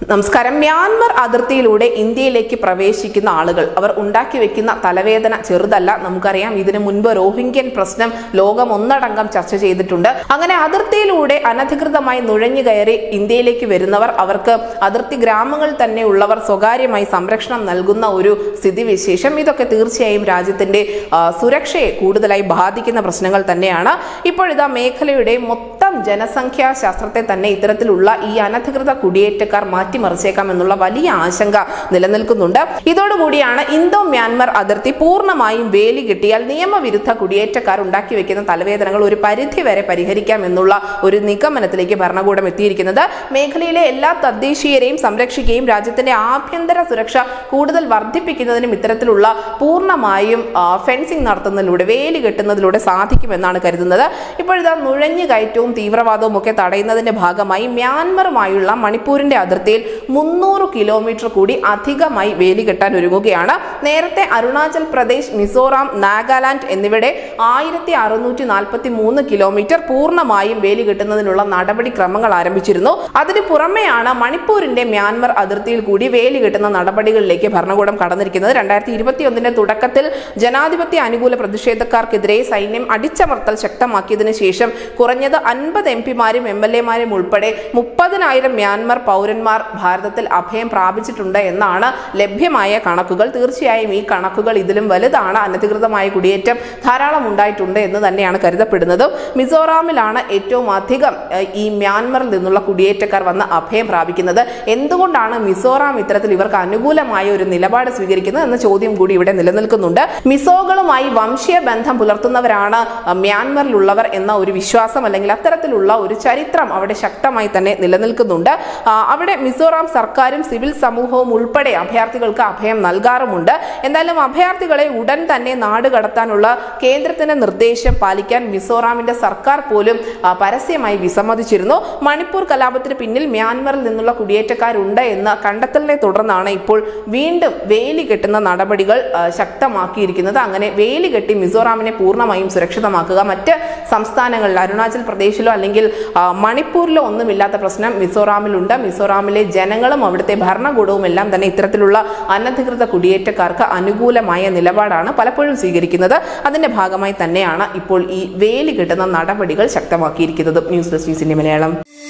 നമസ്കാരം മ്യാൻമർ അതിർത്തിയിലൂടെ ഇന്ത്യയിലേക്ക് പ്രവേശിക്കുന്ന ആളുകൾ അവർ ഉണ്ടാക്കി വെക്കുന്ന തലവേദന ചെറുതല്ല നമുക്കറിയാം ഇതിനു മുൻപ് റോഹിംഗ്യൻ പ്രശ്നം ലോകം ഒന്നടങ്കം ചർച്ച ചെയ്തിട്ടുണ്ട് അങ്ങനെ അതിർത്തിയിലൂടെ അനധികൃതമായി നുഴഞ്ഞു കയറി ഇന്ത്യയിലേക്ക് വരുന്നവർ അവർക്ക് അതിർത്തി ഗ്രാമങ്ങളിൽ തന്നെ ഉള്ളവർ സ്വകാര്യമായി സംരക്ഷണം നൽകുന്ന ഒരു സ്ഥിതിവിശേഷം ഇതൊക്കെ തീർച്ചയായും രാജ്യത്തിന്റെ ആ, സുരക്ഷയെ കൂടുതലായി ബാധിക്കുന്ന പ്രശ്നങ്ങൾ തന്നെയാണ് ഇപ്പോഴിതാ മേഖലയുടെ മൊത്തം ജനസംഖ്യാ ശാസ്ത്രത്തെ തന്നെ ഇത്തരത്തിലുള്ള ഈ അനധികൃത കുടിയേറ്റക്കാർ മാറ്റിമറിച്ചേക്കാം എന്നുള്ള വലിയ ആശങ്ക നിലനിൽക്കുന്നുണ്ട് ഇതോടുകൂടിയാണ് ഇന്തോ മ്യാൻമർ അതിർത്തി പൂർണ്ണമായും വേലി കിട്ടിയാൽ നിയമവിരുദ്ധ കുടിയേറ്റക്കാർ ഉണ്ടാക്കി വെക്കുന്ന തലവേദനകൾ ഒരു പരിധി വരെ പരിഹരിക്കാം എന്നുള്ള ഒരു നിഗമനത്തിലേക്ക് ഭരണകൂടം എത്തിയിരിക്കുന്നത് മേഖലയിലെ എല്ലാ തദ്ദേശീയരെയും സംരക്ഷിക്കുകയും രാജ്യത്തിന്റെ ആഭ്യന്തര സുരക്ഷ കൂടുതൽ വർദ്ധിപ്പിക്കുന്നതിനും ഇത്തരത്തിലുള്ള പൂർണ്ണമായും ആ, ഫെൻസിംഗ് നടത്തുന്നതിലൂടെ വേലി കെട്ടുന്നതിലൂടെ സാധിക്കുമെന്നാണ് കരുതുന്നത് ഇപ്പോഴിതാ നുഴഞ്ഞു കയറ്റവും തീവ്രവാദവും ഒക്കെ തടയുന്നതിന്റെ ഭാഗമായി മ്യാൻമറുമായുള്ള മണിപ്പൂരിന്റെ അതിർത്തിയിൽ മുന്നൂറ് കിലോമീറ്റർ കൂടി അധികമായി വേലി കെട്ടാൻ ഒരുങ്ങുകയാണ് നേരത്തെ അരുണാചൽ പ്രദേശ് മിസോറാം നാഗാലാൻഡ് എന്നിവിടെ ആയിരത്തി അറുന്നൂറ്റി നാൽപ്പത്തി മൂന്ന് കിലോമീറ്റർ പൂർണ്ണമായും വേലി കെട്ടുന്നതിനുള്ള നടപടിക്രമങ്ങൾ ആരംഭിച്ചിരുന്നു അതിന് പുറമെയാണ് മണിപ്പൂരിന്റെ മ്യാൻമർ അതിർത്തിയിൽ കൂടി വേലി കെട്ടുന്ന നടപടികളിലേക്ക് ഭരണകൂടം കടന്നിരിക്കുന്നത് രണ്ടായിരത്തി ഇരുപത്തിയൊന്നിന്റെ തുടക്കത്തിൽ ജനാധിപത്യ അനുകൂല പ്രതിഷേധക്കാർക്കെതിരെ സൈന്യം അടിച്ചമർത്തൽ ശക്തമാക്കിയതിനു ശേഷം കുറഞ്ഞത് അൻപത് എം പിമാരും എം എൽ എമാരും ഉൾപ്പെടെ മുപ്പതിനായിരം മ്യാൻമർ പൗരന്മാർ ഭാരതത്തിൽ അഭയം പ്രാപിച്ചിട്ടുണ്ട് എന്നാണ് ലഭ്യമായ കണക്കുകൾ തീർച്ചയായും ഈ കണക്കുകൾ ഇതിലും വലുതാണ് അനധികൃതമായ കുടിയേറ്റം ധാരാളം ഉണ്ടായിട്ടുണ്ട് എന്ന് തന്നെയാണ് കരുതപ്പെടുന്നത് മിസോറാമിലാണ് ഏറ്റവും അധികം ഏഹ്, ഈ മ്യാൻമറിൽ നിന്നുള്ള കുടിയേറ്റക്കാർ വന്ന് അഭയം പ്രാപിക്കുന്നത് എന്തുകൊണ്ടാണ് മിസോറാം ഇത്തരത്തിൽ ഇവർക്ക് അനുകൂലമായ ഒരു നിലപാട് സ്വീകരിക്കുന്നത് എന്ന ചോദ്യം കൂടി ഇവിടെ നിലനിൽക്കുന്നുണ്ട് മിസോകളുമായി വംശീയ ബന്ധം പുലർത്തുന്നവരാണ് അഹ്, മ്യാൻമറിലുള്ളവർ എന്ന ഒരു വിശ്വാസം അല്ലെങ്കിൽ അത്തരത്തിലുള്ള ഒരു ചരിത്രം അവിടെ ശക്തമായി തന്നെ നിലനിൽക്കുന്നുണ്ട് ആ, അവിടെ മിസോറാം സർക്കാരും സിവിൽ സമൂഹവും ഉൾപ്പെടെ അഭയാർത്ഥികൾക്ക് അഭയം നൽകാറുമുണ്ട് എന്തായാലും അഭയാർത്ഥികളെ ഉടൻ തന്നെ നാട് കടത്താനുള്ള കേന്ദ്രത്തിന്റെ നിർദ്ദേശം പാലിക്കാൻ മിസോറാമിന്റെ സർക്കാർ പോലും ആ, പരസ്യമായി വിസമ്മതിച്ചിരുന്നു മണിപ്പൂർ കലാപത്തിന് പിന്നിൽ മ്യാൻമറിൽ നിന്നുള്ള കുടിയേറ്റക്കാരുണ്ട് എന്ന കണ്ടെത്തലിനെ തുടർന്നാണ് ഇപ്പോൾ വീണ്ടും വേലി കെട്ടുന്ന നടപടികൾ ആ, ശക്തമാക്കിയിരിക്കുന്നത് അങ്ങനെ വേലി കെട്ടി മിസോറാമിനെ പൂർണ്ണമായും സുരക്ഷിതമാക്കുക മറ്റ് സംസ്ഥാനങ്ങളിൽ അരുണാചൽ പ്രദേശിലോ അല്ലെങ്കിൽ ആ, മണിപ്പൂരിലോ ഒന്നുമില്ലാത്ത പ്രശ്നം മിസോറാമിലുണ്ട് മിസോറാമിലെ ജനങ്ങളും അവിടുത്തെ ഭരണകൂടവും എല്ലാം തന്നെ ഇത്തരത്തിലുള്ള അനധികൃത കുടിയേറ്റക്കാർക്ക് അനുകൂലമായ നിലപാടാണ് പലപ്പോഴും സ്വീകരിക്കുന്നത് അതിന്റെ ഭാഗമായി തന്നെയാണ് ഇപ്പോൾ ഈ വേലി കെട്ടുന്ന നടപടികൾ ശക്തമാക്കിയിരിക്കുന്നത് ന്യൂസ് ഡെസ്ക് ന്യൂസിന്റെ മലയാളം